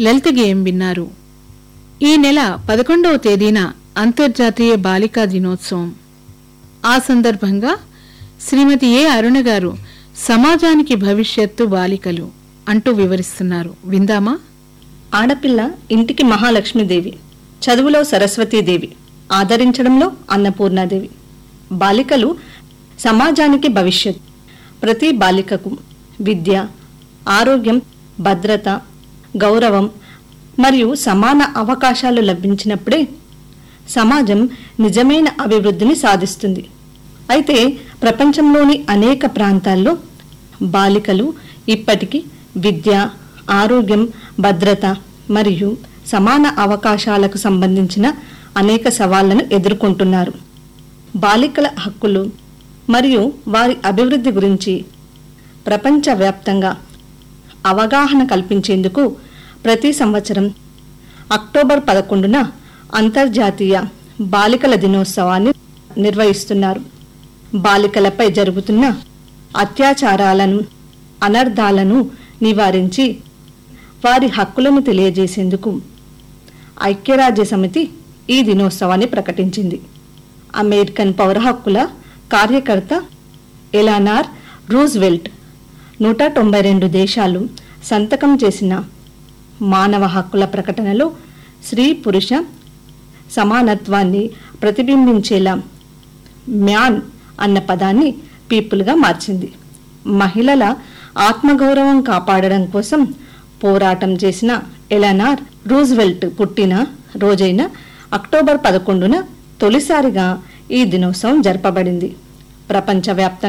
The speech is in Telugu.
లలిత గేయం విన్నారు ఈ నెల పదకొండవ తేదీన అంతర్జాతీయ బాలికా దినోత్సవం ఆ సందర్భంగా శ్రీమతి ఏ అరుణ గారు సమాజానికి భవిష్యత్తు బాలికలు అంటూ వివరిస్తున్నారు విందామా ఆడపిల్ల ఇంటికి మహాలక్ష్మీదేవి చదువులో సరస్వతీదేవి ఆదరించడంలో అన్నపూర్ణాదేవి బాలికలు సమాజానికి భవిష్యత్ ప్రతి బాలికకు విద్య ఆరోగ్యం భద్రత గౌరవం మరియు సమాన అవకాశాలు లభించినప్పుడే సమాజం నిజమైన అభివృద్ధిని సాధిస్తుంది అయితే ప్రపంచంలోని అనేక ప్రాంతాల్లో బాలికలు ఇప్పటికీ విద్య ఆరోగ్యం భద్రత మరియు సమాన అవకాశాలకు సంబంధించిన అనేక సవాళ్లను ఎదుర్కొంటున్నారు బాలికల హక్కులు మరియు వారి అభివృద్ధి గురించి ప్రపంచవ్యాప్తంగా అవగాహన కల్పించేందుకు ప్రతి సంవత్సరం అక్టోబర్ పదకొండున అంతర్జాతీయ బాలికల దినోత్సవాన్ని నిర్వహిస్తున్నారు బాలికలపై జరుగుతున్న అత్యాచారాలను అనర్థాలను నివారించి వారి హక్కులను తెలియజేసేందుకు ఐక్యరాజ్య సమితి ఈ దినోత్సవాన్ని ప్రకటించింది అమెరికన్ పౌర హక్కుల కార్యకర్త ఎలానార్ రూజ్వెల్ట్ నూట తొంభై రెండు దేశాలు సంతకం చేసిన మానవ హక్కుల ప్రకటనలో స్త్రీ పురుష సమానత్వాన్ని ప్రతిబింబించేలా మ్యాన్ అన్న పదాన్ని పీపుల్గా మార్చింది మహిళల ఆత్మగౌరవం కాపాడడం కోసం పోరాటం చేసిన ఎలనార్ రూజ్వెల్ట్ పుట్టిన రోజైన అక్టోబర్ పదకొండున తొలిసారిగా ఈ దినోత్సవం జరపబడింది ప్రపంచవ్యాప్తంగా